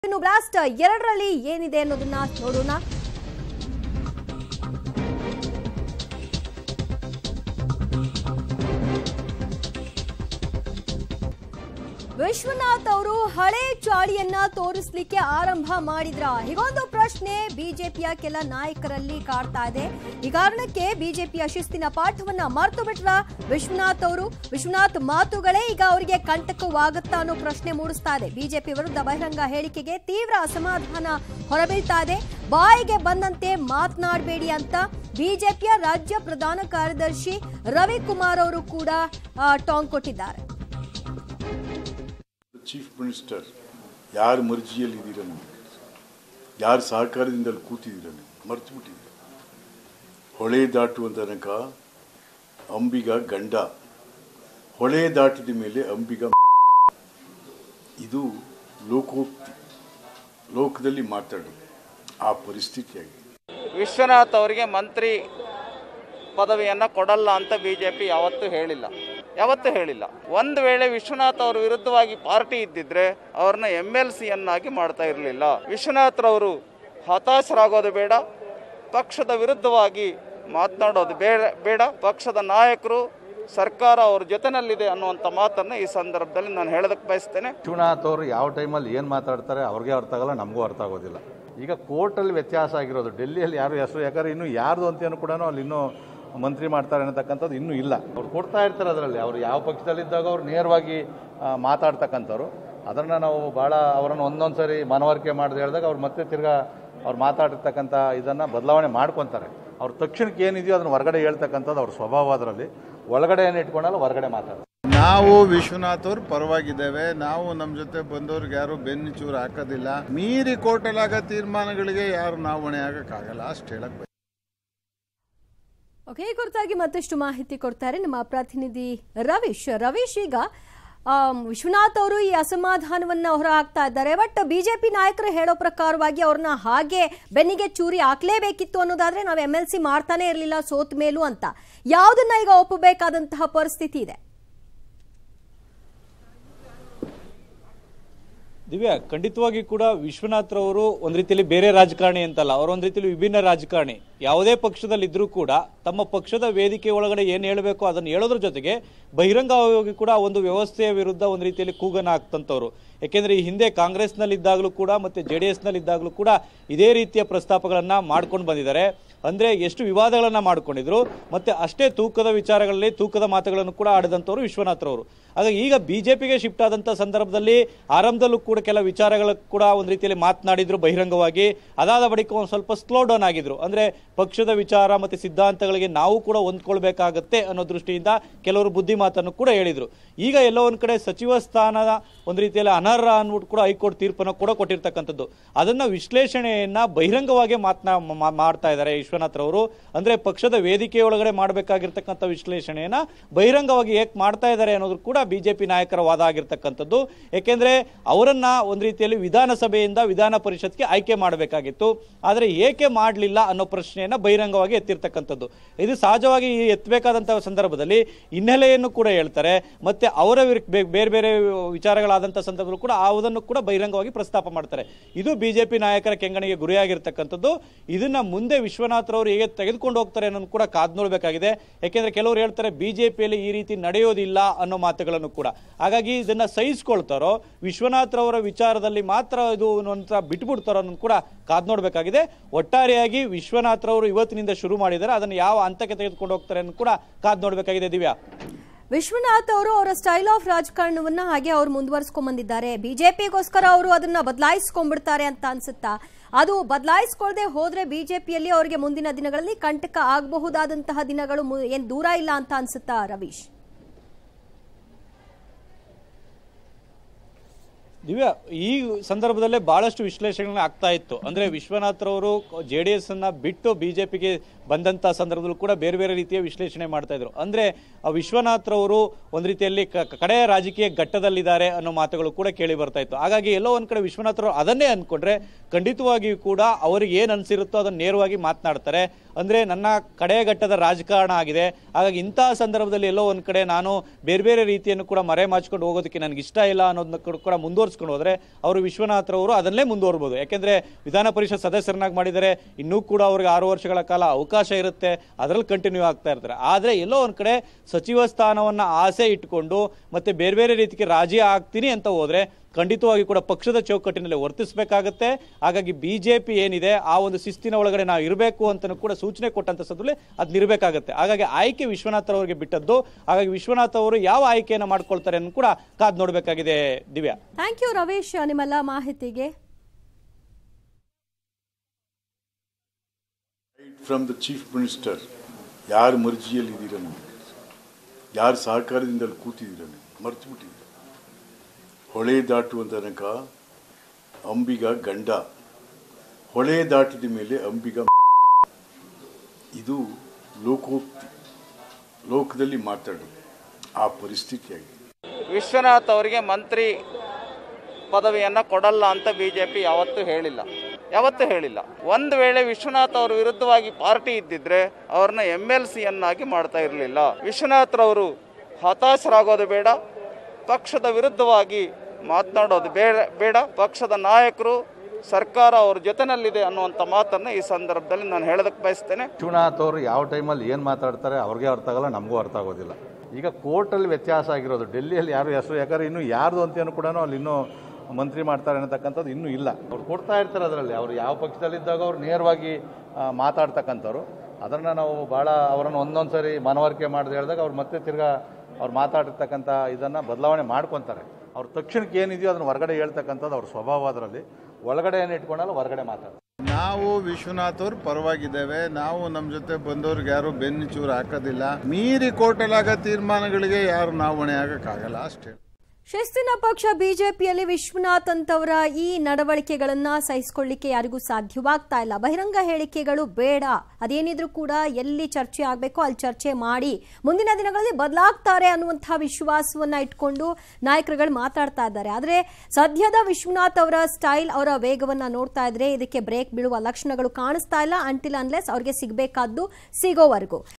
ಇನ್ನು ಬ್ಲಾಸ್ಟ್ ಎರಡರಲ್ಲಿ ಏನಿದೆ ಅನ್ನೋದನ್ನ ನೋಡೋಣ ವಿಶ್ವನಾಥ್ ಅವರು ಹಳೆ ಚಾಳಿಯನ್ನ ತೋರಿಸ್ಲಿಕ್ಕೆ ಆರಂಭ ಮಾಡಿದ್ರ ಹೀಗೊಂದು ಪ್ರಶ್ನೆ ಬಿಜೆಪಿಯ ಕೆಲ ನಾಯಕರಲ್ಲಿ ಕಾಡ್ತಾ ಇದೆ ಈ ಕಾರಣಕ್ಕೆ ಬಿಜೆಪಿಯ ಶಿಸ್ತಿನ ಪಾಠವನ್ನ ಮರೆತು ಬಿಟ್ರ ವಿಶ್ವನಾಥ್ ಅವರು ವಿಶ್ವನಾಥ್ ಮಾತುಗಳೇ ಈಗ ಅವರಿಗೆ ಕಂಟಕವಾಗುತ್ತಾ ಅನ್ನೋ ಪ್ರಶ್ನೆ ಮೂಡಿಸ್ತಾ ಇದೆ ಬಿಜೆಪಿ ವಿರುದ್ಧ ಬಹಿರಂಗ ಹೇಳಿಕೆಗೆ ತೀವ್ರ ಅಸಮಾಧಾನ ಹೊರಬೀಳ್ತಾ ಇದೆ ಬಾಯಿಗೆ ಬಂದಂತೆ ಮಾತನಾಡಬೇಡಿ ಅಂತ ಬಿಜೆಪಿಯ ರಾಜ್ಯ ಪ್ರಧಾನ ಕಾರ್ಯದರ್ಶಿ ರವಿಕುಮಾರ್ ಅವರು ಕೂಡ ಆ, ಟಾಂಗ್ ಕೊಟ್ಟಿದ್ದಾರೆ ಚೀಫ್ ಮಿನಿಸ್ಟರ್ ಯಾರ ಮರ್ಜಿಯಲ್ಲಿ ಇದ್ದೀರ ನೀವು ಯಾರ ಸಹಕಾರದಿಂದ ಅಲ್ಲಿ ಕೂತಿದ್ದೀರ ನೀವು ಮರ್ತು ಬಿಟ್ಟಿದ್ದೀರ ಹೊಳೆ ದಾಟುವ ತನಕ ಅಂಬಿಗ ಗಂಡ ಹೊಳೆ ದಾಟಿದ ಮೇಲೆ ಅಂಬಿಗ ಇದು ಲೋಕೋಕ್ತಿ ಲೋಕದಲ್ಲಿ ಮಾತಾಡೋದು ಆ ಪರಿಸ್ಥಿತಿಯಾಗಿದೆ ವಿಶ್ವನಾಥ್ ಅವರಿಗೆ ಮಂತ್ರಿ ಪದವಿಯನ್ನು ಕೊಡಲ್ಲ ಅಂತ ಬಿ ಜೆ ಪಿ ಯಾವತ್ತೂ ಹೇಳಿಲ್ಲ ಯಾವತ್ತೂ ಹೇಳಿಲ್ಲ ಒಂದು ವೇಳೆ ವಿಶ್ವನಾಥ್ ಅವ್ರ ವಿರುದ್ಧವಾಗಿ ಪಾರ್ಟಿ ಇದ್ದಿದ್ರೆ ಅವ್ರನ್ನ ಎಮ್ ಎಲ್ ಸಿಯನ್ನಾಗಿ ಮಾಡ್ತಾ ಇರಲಿಲ್ಲ ವಿಶ್ವನಾಥ್ರವರು ಹತಾಶರಾಗೋದು ಬೇಡ ಪಕ್ಷದ ವಿರುದ್ಧವಾಗಿ ಮಾತನಾಡೋದು ಬೇಡ ಬೇಡ ಪಕ್ಷದ ನಾಯಕರು ಸರ್ಕಾರ ಅವ್ರ ಜೊತೆನಲ್ಲಿದೆ ಅನ್ನುವಂಥ ಮಾತನ್ನು ಈ ಸಂದರ್ಭದಲ್ಲಿ ನಾನು ಹೇಳೋದಕ್ಕೆ ಬಯಸ್ತೇನೆ ವಿಶ್ವನಾಥ್ ಅವರು ಯಾವ ಟೈಮಲ್ಲಿ ಏನು ಮಾತಾಡ್ತಾರೆ ಅವ್ರಿಗೆ ಅರ್ಥ ಆಗಲ್ಲ ನಮಗೂ ಅರ್ಥ ಆಗೋದಿಲ್ಲ ಈಗ ಕೋರ್ಟಲ್ಲಿ ವ್ಯತ್ಯಾಸ ಆಗಿರೋದು ಡೆಲ್ಲಿಯಲ್ಲಿ ಯಾರು ಹೆಸರು ಯಾಕಂದ್ರೆ ಇನ್ನೂ ಯಾರ್ದು ಅಂತೇನು ಕೂಡ ಅಲ್ಲಿ ಇನ್ನೂ ಮಂತ್ರಿ ಮಾಡ್ತಾರೆ ಅನ್ನತಕ್ಕಂಥದ್ದು ಇನ್ನೂ ಇಲ್ಲ ಅವ್ರು ಕೊಡ್ತಾ ಇರ್ತಾರೆ ಅದರಲ್ಲಿ ಅವರು ಯಾವ ಪಕ್ಷದಲ್ಲಿದ್ದಾಗ ಅವ್ರು ನೇರವಾಗಿ ಆ, ಮಾತಾಡ್ತಕ್ಕಂಥವ್ರು ಅದನ್ನು ನಾವು ಭಾಳ ಅವರನ್ನು ಒಂದೊಂದು ಸರಿ ಮನವರಿಕೆ ಮಾಡದೆ ಹೇಳಿದಾಗ ಅವ್ರು ಮತ್ತೆ ತಿರ್ಗಾ ಅವ್ರು ಮಾತಾಡಿರ್ತಕ್ಕಂಥ ಇದನ್ನು ಬದಲಾವಣೆ ಮಾಡ್ಕೊತಾರೆ ಅವ್ರ ತಕ್ಷಣಕ್ಕೆ ಏನಿದೆಯೋ ಅದನ್ನು ಹೊರಗಡೆ ಹೇಳ್ತಕ್ಕಂಥದ್ದು ಅವ್ರ ಸ್ವಭಾವ ಅದರಲ್ಲಿ ಒಳಗಡೆ ಏನು ಇಟ್ಕೊಂಡಲ್ಲ ಹೊರಗಡೆ ಮಾತಾಡ್ತಾರೆ ನಾವು ವಿಶ್ವನಾಥ್ ಅವ್ರ ಪರವಾಗಿದ್ದೇವೆ ನಾವು ನಮ್ಮ ಜೊತೆ ಬಂದವ್ರಿಗೆ ಯಾರು ಬೆನ್ನು ಚೂರು ಹಾಕೋದಿಲ್ಲ ಮೀರಿ ಕೋರ್ಟಲ್ಲಾಗ ತೀರ್ಮಾನಗಳಿಗೆ ಯಾರು ನಾವು ಹೊಣೆ ಆಗಕ್ಕಾಗಲ್ಲ ಅಷ್ಟು ಹೇಳಕ್ ಬಯಸ್ತೀನಿ. ಓಕೆ ಈ ಕುರಿತಾಗಿ ಮತ್ತಷ್ಟು ಮಾಹಿತಿ ಕೊಡ್ತಾರೆ ನಮ್ಮ ಪ್ರತಿನಿಧಿ ರವೀಶ್ ರವೀಶ್ ಈಗ ಆಮ್, ವಿಶ್ವನಾಥ್ ಅವರು ಈ ಅಸಮಾಧಾನವನ್ನ ಹೊರ ಹಾಕ್ತಾ ಇದ್ದಾರೆ ಬಟ್ ಬಿಜೆಪಿ ನಾಯಕರು ಹೇಳೋ ಪ್ರಕಾರವಾಗಿ ಅವ್ರನ್ನ ಹಾಗೆ ಬೆನ್ನಿಗೆ ಚೂರಿ ಹಾಕ್ಲೇಬೇಕಿತ್ತು ಅನ್ನೋದಾದ್ರೆ ನಾವು ಎಂ ಎಲ್ ಸಿ ಮಾಡ್ತಾನೆ ಇರಲಿಲ್ಲ ಸೋತ್ ಮೇಲೂ ಅಂತ ಯಾವುದನ್ನ ಈಗ ಒಪ್ಪಬೇಕಾದಂತಹ ಪರಿಸ್ಥಿತಿ ಇದೆ ದಿವ್ಯಾ ಖಂಡಿತವಾಗಿ ಕೂಡ ವಿಶ್ವನಾಥ್ರವರು ಒಂದು ರೀತಿಯಲ್ಲಿ ಬೇರೆ ರಾಜಕಾರಣಿ ಅಂತಲ್ಲ ಅವರು ಒಂದು ರೀತಿಯಲ್ಲಿ ವಿಭಿನ್ನ ರಾಜಕಾರಣಿ ಯಾವುದೇ ಪಕ್ಷದಲ್ಲಿದ್ದರೂ ಕೂಡ ತಮ್ಮ ಪಕ್ಷದ ವೇದಿಕೆ ಒಳಗಡೆ ಏನು ಹೇಳಬೇಕು ಅದನ್ನು ಹೇಳೋದ್ರ ಜೊತೆಗೆ ಬಹಿರಂಗವಾಗಿ ಕೂಡ ಒಂದು ವ್ಯವಸ್ಥೆಯ ವಿರುದ್ಧ ಒಂದು ರೀತಿಯಲ್ಲಿ ಕೂಗನ್ನ ಹಾಕ್ತಂಥವ್ರು ಯಾಕೆಂದ್ರೆ ಈ ಹಿಂದೆ ಕಾಂಗ್ರೆಸ್ನಲ್ಲಿದ್ದಾಗಲೂ ಕೂಡ ಮತ್ತೆ ಜೆ ಡಿ ಎಸ್ನಲ್ಲಿದ್ದಾಗಲೂ ಕೂಡ ಇದೇ ರೀತಿಯ ಪ್ರಸ್ತಾಪಗಳನ್ನ ಮಾಡ್ಕೊಂಡು ಬಂದಿದ್ದಾರೆ ಅಂದ್ರೆ ಎಷ್ಟು ವಿವಾದಗಳನ್ನ ಮಾಡ್ಕೊಂಡಿದ್ರು ಮತ್ತೆ ಅಷ್ಟೇ ತೂಕದ ವಿಚಾರಗಳಲ್ಲಿ ತೂಕದ ಮಾತುಗಳನ್ನು ಕೂಡ ಆಡಿದಂಥವ್ರು ವಿಶ್ವನಾಥ್ರವರು ಹಾಗಾಗಿ ಈಗ ಬಿಜೆಪಿಗೆ ಶಿಫ್ಟ್ ಆದಂತ ಸಂದರ್ಭದಲ್ಲಿ ಆರಂಭದಲ್ಲೂ ಕೂಡ ಕೆಲ ವಿಚಾರಗಳ ಕೂಡ ಒಂದು ರೀತಿಯಲ್ಲಿ ಮಾತನಾಡಿದ್ರು ಬಹಿರಂಗವಾಗಿ ಅದಾದ ಬಳಿಕ ಒಂದು ಸ್ವಲ್ಪ ಸ್ಲೋ ಡೌನ್ ಆಗಿದ್ರು ಅಂದ್ರೆ ಪಕ್ಷದ ವಿಚಾರ ಮತ್ತೆ ಸಿದ್ಧಾಂತಗಳಿಗೆ ನಾವು ಕೂಡ ಹೊಂದ್ಕೊಳ್ಬೇಕಾಗತ್ತೆ ಅನ್ನೋ ದೃಷ್ಟಿಯಿಂದ ಕೆಲವರು ಬುದ್ಧಿ ಮಾತನ್ನು ಕೂಡ ಹೇಳಿದ್ರು ಈಗ ಎಲ್ಲೋ ಒಂದ್ ಕಡೆ ಸಚಿವ ಸ್ಥಾನದ ಒಂದು ರೀತಿಯಲ್ಲಿ ಅನರ್ಹ ಅನ್ಬಿಟ್ಟು ಕೂಡ ಹೈಕೋರ್ಟ್ ತೀರ್ಪನ್ನು ಕೂಡ ಕೊಟ್ಟಿರ್ತಕ್ಕಂಥದ್ದು ಅದನ್ನ ವಿಶ್ಲೇಷಣೆಯನ್ನ ಬಹಿರಂಗವಾಗಿ ಮಾತನಾ ಮಾ- ಮಾಡ್ತಾ ಇದ್ದಾರೆ ವಿಶ್ವನಾಥ್ ರವರು ಅಂದ್ರೆ ಪಕ್ಷದ ವೇದಿಕೆಯೊಳಗಡೆ ಮಾಡಬೇಕಾಗಿರ್ತಕ್ಕಂಥ ವಿಶ್ಲೇಷಣೆಯನ್ನ ಬಹಿರಂಗವಾಗಿ ಏಕ್ ಮಾಡ್ತಾ ಇದ್ದಾರೆ ಅನ್ನೋದು ಕೂಡ ಬಿಜೆಪಿ ನಾಯಕರ ವಾದ ಆಗಿರ್ತಕ್ಕಂಥದ್ದು ಯಾಕೆಂದ್ರೆ ಅವರನ್ನ ಒಂದು ರೀತಿಯಲ್ಲಿ ವಿಧಾನಸಭೆಯಿಂದ ವಿಧಾನ ಪರಿಷತ್ಗೆ ಆಯ್ಕೆ ಮಾಡಬೇಕಾಗಿತ್ತು ಆದರೆ ಏಕೆ ಮಾಡಲಿಲ್ಲ ಅನ್ನೋ ಪ್ರಶ್ನೆಯನ್ನ ಬಹಿರಂಗವಾಗಿ ಎತ್ತಿರ್ತಕ್ಕಂಥದ್ದು ಇದು ಸಹಜವಾಗಿ ಈ ಎತ್ತಬೇಕಾದಂತಹ ಸಂದರ್ಭದಲ್ಲಿ ಹಿನ್ನೆಲೆಯನ್ನು ಕೂಡ ಹೇಳ್ತಾರೆ ಮತ್ತೆ ಅವರ ವಿರ್- ಬೇ- ಬೇರೆ ಬೇರೆ ವಿಚಾರಗಳಾದಂಥ ಸಂದರ್ಭದಲ್ಲೂ ಕೂಡ ಅದನ್ನು ಕೂಡ ಬಹಿರಂಗವಾಗಿ ಪ್ರಸ್ತಾಪ ಮಾಡ್ತಾರೆ ಇದು ಬಿಜೆಪಿ ನಾಯಕರ ಕೆಂಗಣಿಗೆ ಗುರಿಯಾಗಿರ್ತಕ್ಕಂಥದ್ದು ಇದನ್ನ ಮುಂದೆ ವಿಶ್ವನಾಥ್ ರವರು ಹೇಗೆ ತೆಗೆದುಕೊಂಡು ಹೋಗ್ತಾರೆ ಅನ್ನೋದು ಕೂಡ ಕಾದ್ ನೋಡಬೇಕಾಗಿದೆ ಯಾಕೆಂದ್ರೆ ಕೆಲವರು ಹೇಳ್ತಾರೆ ಬಿಜೆಪಿಯಲ್ಲಿ ಈ ರೀತಿ ನಡೆಯೋದಿಲ್ಲ ಅನ್ನೋ ಮಾತುಗಳನ್ನು ಕೂಡ ಹಾಗಾಗಿ ಇದನ್ನ ಸಹಿಸ್ಕೊಳ್ತಾರೋ ವಿಶ್ವನಾಥ್ ರವರ ವಿಚಾರದಲ್ಲಿ ಮಾತ್ರ ಇದು ಒಂಥರ ಬಿಟ್ಬಿಡ್ತಾರೋ ಅನ್ನೋದು ಕೂಡ ಕಾದ್ ನೋಡಬೇಕಾಗಿದೆ ಒಟ್ಟಾರೆಯಾಗಿ ವಿಶ್ವನಾಥ್ ರವರು ಇವತ್ತಿನಿಂದ ಶುರು ಮಾಡಿದ್ದಾರೆ ಅದನ್ನು ಯಾವ ಹಂತಕ್ಕೆ ತೆಗೆದುಕೊಂಡು ಹೋಗ್ತಾರೆ ಅನ್ನೋದು ಕೂಡ ಕಾದ್ ನೋಡಬೇಕಾಗಿದೆ ದಿವ್ಯಾ ವಿಶ್ವನಾಥ್ ಅವರು ಅವರ ಸ್ಟೈಲ್ ಆಫ್ ರಾಜಕಾರಣವನ್ನ ಹಾಗೆ ಅವ್ರು ಮುಂದುವರಿಸ್ಕೊಂಡ್ ಬಂದಿದ್ದಾರೆ ಬಿಜೆಪಿಗೋಸ್ಕರ ಅವರು ಅದನ್ನ ಬದಲಾಯಿಸ್ಕೊಂಡ್ಬಿಡ್ತಾರೆ ಅಂತ ಅನ್ಸುತ್ತಾ ಅದು ಬದಲಾಯಿಸ್ಕೊಳ್ದೆ ಹೋದ್ರೆ ಬಿಜೆಪಿಯಲ್ಲಿ ಅವರಿಗೆ ಮುಂದಿನ ದಿನಗಳಲ್ಲಿ ಕಂಟಕ ಆಗಬಹುದಾದಂತಹ ದಿನಗಳು ಮು- ಏನ್ ದೂರ ಇಲ್ಲ ಅಂತ ಅನ್ಸುತ್ತಾ ರವೀಶ್ ದಿವ್ಯಾ ಈ ಸಂದರ್ಭದಲ್ಲೇ ಬಹಳಷ್ಟು ವಿಶ್ಲೇಷಣೆ ಆಗ್ತಾ ಇತ್ತು ಅಂದ್ರೆ ವಿಶ್ವನಾಥ್ ರವರು ಜೆ ಡಿ ಎಸ್ ಅನ್ನ ಬಿಟ್ಟು ಬಿಜೆಪಿಗೆ ಬಂದಂತ ಸಂದರ್ಭದಲ್ಲೂ ಕೂಡ ಬೇರೆ ಬೇರೆ ರೀತಿಯ ವಿಶ್ಲೇಷಣೆ ಮಾಡ್ತಾ ಇದ್ರು ಅಂದ್ರೆ ಆ ವಿಶ್ವನಾಥ್ ರವರು ಒಂದ್ ರೀತಿಯಲ್ಲಿ ಕ- ಕಡೆಯ ರಾಜಕೀಯ ಘಟ್ಟದಲ್ಲಿದ್ದಾರೆ ಅನ್ನೋ ಮಾತುಗಳು ಕೂಡ ಕೇಳಿ ಬರ್ತಾ ಇತ್ತು ಹಾಗಾಗಿ ಎಲ್ಲೋ ಒಂದ್ ಕಡೆ ವಿಶ್ವನಾಥ್ ರವರು ಅದನ್ನೇ ಅನ್ಕೊಂಡ್ರೆ ಖಂಡಿತವಾಗಿಯೂ ಕೂಡ ಅವ್ರಿಗೆ ಏನ್ ಅನ್ಸಿರುತ್ತೋ ಅದನ್ನ ನೇರವಾಗಿ ಮಾತನಾಡ್ತಾರೆ ಅಂದ್ರೆ ನನ್ನ ಕಡೆಯ ಘಟ್ಟದ ರಾಜಕಾರಣ ಆಗಿದೆ ಹಾಗಾಗಿ ಇಂತಹ ಸಂದರ್ಭದಲ್ಲಿ ಎಲ್ಲೋ ಒಂದ್ ಕಡೆ ನಾನು ಬೇರೆ ಬೇರೆ ರೀತಿಯನ್ನು ಕೂಡ ಮರೆ ಮಾಚ್ಕೊಂಡು ಹೋಗೋದಕ್ಕೆ ನನಗೆ ಇಷ್ಟ ಇಲ್ಲ ಅನ್ನೋದನ್ನ ಕೂಡ- ಕೂಡ ಮುಂದುವರ್ಸ್ ಮುಂದುವರ್ಸ್ಕೊಂಡು ಹೋದ್ರೆ ಅವರು ವಿಶ್ವನಾಥ್ರವರು ಅದನ್ನೇ ಮುಂದುವರ್ಬೋದು ಯಾಕೆಂದ್ರೆ ವಿಧಾನ ಪರಿಷತ್ ಸದಸ್ಯರನ್ನಾಗಿ ಮಾಡಿದರೆ ಇನ್ನೂ ಕೂಡ ಅವ್ರಿಗೆ ಆರು ವರ್ಷಗಳ ಕಾಲ ಅವಕಾಶ ಇರುತ್ತೆ ಅದರಲ್ಲಿ ಕಂಟಿನ್ಯೂ ಆಗ್ತಾ ಇರ್ತಾರೆ ಆದ್ರೆ ಎಲ್ಲೋ ಒಂದ್ ಕಡೆ ಸಚಿವ ಸ್ಥಾನವನ್ನ ಆಸೆ ಇಟ್ಕೊಂಡು ಮತ್ತೆ ಬೇರೆ ಬೇರೆ ರೀತಿಗೆ ರಾಜಿ ಆಗ್ತೀನಿ ಅಂತ ಹೋದ್ರೆ ಖಂಡಿತವಾಗಿ ಕೂಡ ಪಕ್ಷದ ಚೌಕಟ್ಟಿನಲ್ಲಿ ವರ್ತಿಸಬೇಕಾಗತ್ತೆ ಹಾಗಾಗಿ ಬಿಜೆಪಿ ಏನಿದೆ ಆ ಒಂದು ಶಿಸ್ತಿನ ಒಳಗಡೆ ನಾವು ಇರಬೇಕು ಅಂತ ಕೂಡ ಸೂಚನೆ ಕೊಟ್ಟಂತ ಸಂದರ್ಭದಲ್ಲಿ ಅದ್ ಇರಬೇಕಾಗತ್ತೆ ಹಾಗಾಗಿ ಆಯ್ಕೆ ವಿಶ್ವನಾಥ್ ಅವರಿಗೆ ಬಿಟ್ಟದ್ದು ಹಾಗಾಗಿ ವಿಶ್ವನಾಥ್ ಅವರು ಯಾವ ಆಯ್ಕೆಯನ್ನ ಮಾಡ್ಕೊಳ್ತಾರೆ ಅನ್ನೋ ಕೂಡ ಕಾದ್ ನೋಡಬೇಕಾಗಿದೆ ದಿವ್ಯಾ ಥ್ಯಾಂಕ್ ಯು ರವೀಶ್ ನಿಮ್ಮೆಲ್ಲ ಮಾಹಿತಿಗೆ ಫ್ರಮ್ ದ ಚೀಫ್ ಮಿನಿಸ್ಟರ್ ಯಾರ ಮರ್ಜಿಯಲ್ಲಿ ಇದ್ದೀರ ನೀವು ಯಾರ ಸಹಕಾರದಿಂದ ಅಲ್ಲಿ ಕೂತಿದ್ದೀರ ನೀವು ಮರ್ತು ಬಿಟ್ಟಿದ್ದೀರ ಹೊಳೆ ದಾಟುವ ತನಕ ಅಂಬಿಗ ಗಂಡ ಹೊಳೆ ದಾಟಿದ ಮೇಲೆ ಅಂಬಿಗ ಇದು ಲೋಕೋಕ್ತಿ ಲೋಕದಲ್ಲಿ ಮಾತಾಡೋದು ಆ ಪರಿಸ್ಥಿತಿಯಾಗಿದೆ ವಿಶ್ವನಾಥ್ ಅವರಿಗೆ ಮಂತ್ರಿ ಪದವಿಯನ್ನು ಕೊಡಲ್ಲ ಅಂತ ಬಿಜೆಪಿ ಯಾವತ್ತೂ ಹೇಳಿಲ್ಲ ಯಾವತ್ತೂ ಹೇಳಿಲ್ಲ ಒಂದು ವೇಳೆ ವಿಶ್ವನಾಥ್ ಅವ್ರ ವಿರುದ್ಧವಾಗಿ ಪಾರ್ಟಿ ಇದ್ದಿದ್ರೆ ಅವ್ರನ್ನ ಎಮ್ ಎಲ್ ಸಿಯನ್ನಾಗಿ ಮಾಡ್ತಾ ಇರಲಿಲ್ಲ ವಿಶ್ವನಾಥ್ರವರು ಹತಾಶರಾಗೋದು ಬೇಡ ಪಕ್ಷದ ವಿರುದ್ಧವಾಗಿ ಮಾತನಾಡೋದು ಬೇಡ ಬೇಡ ಪಕ್ಷದ ನಾಯಕರು ಸರ್ಕಾರ ಅವ್ರ ಜೊತೆನಲ್ಲಿದೆ ಅನ್ನುವಂಥ ಮಾತನ್ನು ಈ ಸಂದರ್ಭದಲ್ಲಿ ನಾನು ಹೇಳೋದಕ್ಕೆ ಬಯಸ್ತೇನೆ ವಿಶ್ವನಾಥ್ ಅವರು ಯಾವ ಟೈಮಲ್ಲಿ ಏನು ಮಾತಾಡ್ತಾರೆ ಅವ್ರಿಗೆ ಅರ್ಥ ಆಗಲ್ಲ ನಮಗೂ ಅರ್ಥ ಆಗೋದಿಲ್ಲ ಈಗ ಕೋರ್ಟಲ್ಲಿ ವ್ಯತ್ಯಾಸ ಆಗಿರೋದು ಡೆಲ್ಲಿಯಲ್ಲಿ ಯಾರು ಹೆಸರು ಯಾಕಂದ್ರೆ ಇನ್ನೂ ಯಾರ್ದು ಅಂತೇನು ಕೂಡ ಅಲ್ಲಿ ಇನ್ನೂ ಮಂತ್ರಿ ಮಾಡ್ತಾರೆ ಅನ್ನತಕ್ಕಂಥದ್ದು ಇನ್ನೂ ಇಲ್ಲ ಅವ್ರು ಕೊಡ್ತಾ ಇರ್ತಾರೆ ಅದರಲ್ಲಿ ಅವ್ರು ಯಾವ ಪಕ್ಷದಲ್ಲಿದ್ದಾಗ ಅವ್ರು ನೇರವಾಗಿ ಆ, ಮಾತಾಡ್ತಕ್ಕಂಥವ್ರು ಅದನ್ನು ನಾವು ಭಾಳ ಅವರನ್ನು ಒಂದೊಂದು ಸರಿ ಮನವರಿಕೆ ಮಾಡದೆ ಹೇಳಿದಾಗ ಅವ್ರು ಮತ್ತೆ ತಿರ್ಗಾ ಅವ್ರು ಮಾತಾಡಿರ್ತಕ್ಕಂಥ ಇದನ್ನು ಬದಲಾವಣೆ ಮಾಡ್ಕೊತಾರೆ ಅವ್ರ ತಕ್ಷಣಕ್ಕೆ ಏನಿದೆಯೋ ಅದನ್ನು ಹೊರಗಡೆ ಹೇಳ್ತಕ್ಕಂಥದ್ದು ಅವ್ರ ಸ್ವಭಾವ ಅದರಲ್ಲಿ ಒಳಗಡೆ ಏನು ಇಟ್ಕೊಂಡಲ್ಲ ಹೊರಗಡೆ ಮಾತಾಡ್ತಾರೆ ನಾವು ವಿಶ್ವನಾಥ್ ಅವ್ರ ಪರವಾಗಿದ್ದೇವೆ ನಾವು ನಮ್ಮ ಜೊತೆ ಬಂದವ್ರಿಗೆ ಯಾರು ಬೆನ್ನು ಚೂರು ಹಾಕೋದಿಲ್ಲ ಮೀರಿ ಕೋರ್ಟಲ್ಲಾಗ ತೀರ್ಮಾನಗಳಿಗೆ ಯಾರು ನಾವು ಹೊಣೆ ಆಗಕ್ಕಾಗಲ್ಲ ಅಷ್ಟೇ ಶಿಸ್ತಿನ ಪಕ್ಷ ಬಿಜೆಪಿಯಲ್ಲಿ ವಿಶ್ವನಾಥ್ ಅಂತವರ ಈ ನಡವಳಿಕೆಗಳನ್ನ ಸಹಿಸಿಕೊಳ್ಳಿಕ್ಕೆ ಯಾರಿಗೂ ಸಾಧ್ಯವಾಗ್ತಾ ಇಲ್ಲ ಬಹಿರಂಗ ಹೇಳಿಕೆಗಳು ಬೇಡ ಅದೇನಿದ್ರೂ ಕೂಡ ಎಲ್ಲಿ ಚರ್ಚೆ ಆಗಬೇಕೋ ಅಲ್ಲಿ ಚರ್ಚೆ ಮಾಡಿ ಮುಂದಿನ ದಿನಗಳಲ್ಲಿ ಬದಲಾಗ್ತಾರೆ ಅನ್ನುವಂತಹ ವಿಶ್ವಾಸವನ್ನ ಇಟ್ಕೊಂಡು ನಾಯಕರುಗಳು ಮಾತಾಡ್ತಾ ಇದ್ದಾರೆ ಆದ್ರೆ ಸದ್ಯದ ವಿಶ್ವನಾಥ್ ಅವರ ಸ್ಟೈಲ್ ಅವರ ವೇಗವನ್ನ ನೋಡ್ತಾ ಇದ್ರೆ ಇದಕ್ಕೆ ಬ್ರೇಕ್ ಬೀಳುವ ಲಕ್ಷಣಗಳು ಕಾಣಿಸ್ತಾ ಇಲ್ಲ ಅಂಟಿಲ್ ಅನ್ಲೆಸ್ ಅವ್ರಿಗೆ ಸಿಗಬೇಕಾದ್ದು ಸಿಗೋವರೆಗೂ